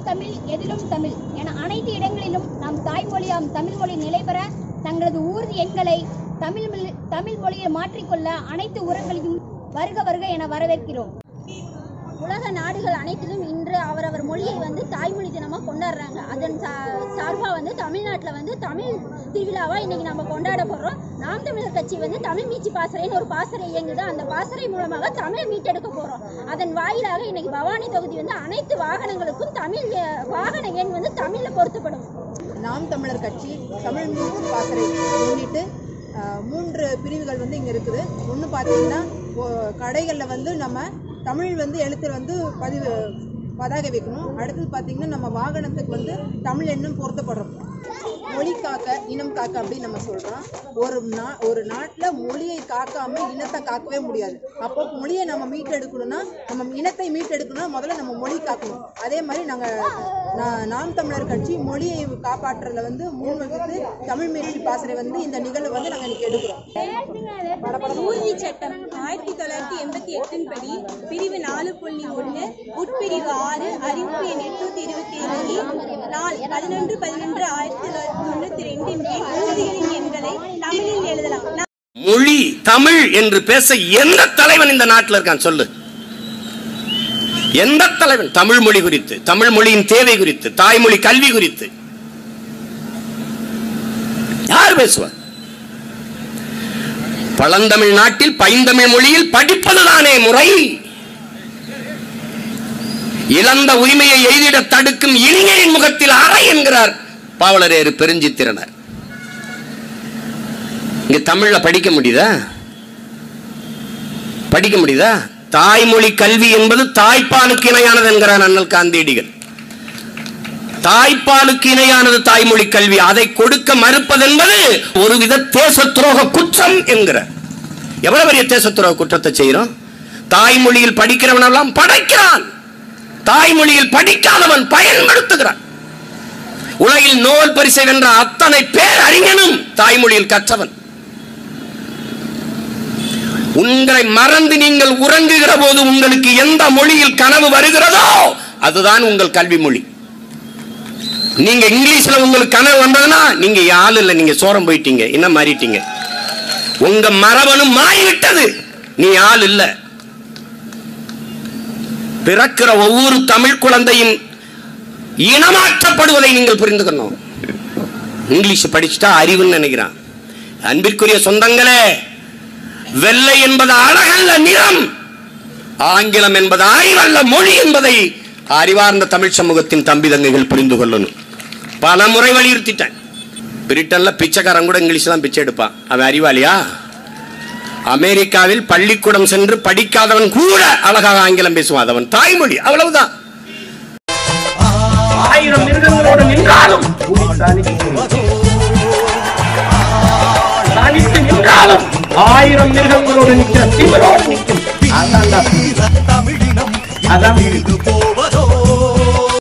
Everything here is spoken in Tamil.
தமிழ் எதிலும் தமிழ் என அனைத்து இடங்களிலும் நம் தாய்மொழியாம் தமிழ் மொழி நிலைபெற தங்களது ஊர்தி எண்களை தமிழ் மொழி- தமிழ் மொழியை மாற்றிக்கொள்ள அனைத்து உரங்களையும் வருக வருக என வரவேற்கிறோம் உலக நாடுகள் அனைத்திலும் இன்று அவரவர் மொழியை வந்து தாய்மொழி தினமாக கொண்டாடுறாங்க அதன் சா சார்பாக வந்து தமிழ்நாட்டில் வந்து தமிழ் திருவிழாவாக இன்னைக்கு நம்ம கொண்டாட போகிறோம் நாம் தமிழர் கட்சி வந்து தமிழ் மீட்சி பாசறைன்னு ஒரு பாசறை இயங்குது அந்த பாசறை மூலமாக தமிழ் மீட்டெடுக்க போகிறோம் அதன் வாயிலாக இன்னைக்கு பவானி தொகுதி வந்து அனைத்து வாகனங்களுக்கும் தமிழ் அஹ், வாகன எண் வந்து தமிழில் பொருத்தப்படும் நாம் தமிழர் கட்சி தமிழ் மீட்சி பாசறை முன்னிட்டு அஹ், மூன்று பிரிவுகள் வந்து இங்கே இருக்குது ஒன்று பார்த்தீங்கன்னா கடைகளில் வந்து நம்ம தமிழ் வந்து எழுத்து வந்து பதிவு பதாகை வைக்கணும் அடுத்தது பார்த்தீங்கன்னா நம்ம வாகனத்துக்கு வந்து தமிழ் எண்ணும் பொருத்தப்படுறோம் மொழி காக்க இனம் காக்க அப்படின்னு நம்ம சொல்றோம் ஒரு நா ஒரு நாட்டில் மொழியை காக்காம இனத்தை காக்கவே முடியாது அப்போ மொழியை நம்ம மீட்டெடுக்கணும்னா நம்ம இனத்தை மீட்டெடுக்கணும்னா முதல்ல நம்ம மொழி காக்கணும் அதே மாதிரி நாங்கள் நாம் தமிழர் கட்சி மொழியை காப்பாற்றுறதுல வந்து முன் வகுத்து தமிழ் மீட்சி பாசறை வந்து இந்த நிகழ்வு வந்து நாங்கள் இன்னைக்கு எடுக்கிறோம் ஊர்தி சட்டம் ஆயிரத்தி தொள்ளாயிரத்தி எண்பத்தி எட்டின் படி பிரிவு நாலு புள்ளி ஒன்று உட்பிரிவு ஆறு அறிவிப்பு எண் எட்நூத்தி இருபத்தி ஏழு நாள் பதினொன்று பதினொன்று ஆயிரத்தி தொள்ளாயிரத்தி தொண்ணூத்தி ரெண்டின் கீழ் ஊர்திகளின் எண்களை தமிழில் எழுதலாம் மொழி தமிழ் என்று பேச எந்த தலைவன் இந்த நாட்டில் இருக்கான் சொல்லு எந்த தலைவன் தமிழ் மொழி குறித்து தமிழ் மொழியின் தேவை குறித்து தாய்மொழி கல்வி குறித்து யார் பேசுவார் பழந்தமிழ் நாட்டில் பைந்தமிழ் மொழியில் படிப்பதுதானே முறை இழந்த உரிமையை எய்திட தடுக்கும் இளைஞரின் முகத்தில் அறை என்கிறார் பாவலரேறு பெருஞ்சித்திரனர் இங்க தமிழ்ல படிக்க முடியுதா படிக்க முடியுதா தாய்மொழி கல்வி என்பது தாய்ப்பாலுக்கு இணையானது என்கிறார் அண்ணல் காந்தியடிகள் தாய்ப்பாலுக்கு இணையானது தாய்மொழி கல்வி அதை கொடுக்க மறுப்பது என்பது ஒருவித தேச துரோக குற்றம் என்கிற எவ்வளவு பெரிய தேச துரோக குற்றத்தை செய்யறோம் தாய்மொழியில் படிக்கிறவன் எல்லாம் படைக்கிறான் தாய்மொழியில் படிக்காதவன் பயன்படுத்துகிறான் உலகில் நோபல் பரிசை வென்ற அத்தனை பேர் அறிஞனும் தாய்மொழியில் கற்றவன் உங்களை மறந்து நீங்கள் உறங்குகிற போது உங்களுக்கு எந்த மொழியில் கனவு வருகிறதோ அதுதான் உங்கள் கல்வி மொழி நீங்க இங்கிலீஷ்ல உங்களுக்கு கனவு வந்ததுன்னா நீங்க ஆள் இல்ல நீங்க சோரம் போயிட்டீங்க என்ன மாறிட்டீங்க உங்க மரபணு மாறிவிட்டது நீ ஆள் இல்ல பிறக்கிற ஒவ்வொரு தமிழ் குழந்தையும் இனமாற்றப்படுவதை நீங்கள் புரிந்துக்கணும் இங்கிலீஷ் படிச்சுட்டா அறிவுன்னு நினைக்கிறான் அன்பிற்குரிய சொந்தங்களே வெள்ளை என்பது அழகல்ல நிறம் ஆங்கிலம் என்பது அறிவல்ல மொழி என்பதை அறிவார்ந்த தமிழ் சமூகத்தின் தம்பி தங்கைகள் புரிந்து கொள்ளணும் பல முறை வலியுறுத்திட்டேன் பிரிட்டன்ல பிச்சைக்காரன் கூட இங்கிலீஷ் தான் பிச்சை எடுப்பான் அவன் அறிவாளியா அமெரிக்காவில் பள்ளிக்கூடம் சென்று படிக்காதவன் கூட அழகாக ஆங்கிலம் பேசுவான் அவன் தாய்மொழி அவ்வளவுதான் ஆயிரம் மிருகங்களோடு நின்றாலும் தனித்து நின்றாலும் ஆயிரம் மிருகங்களோடு நிற்கிற திமிரோடு நிற்கும் அதான்டா. தமிழினம் அதான் இது போவதோ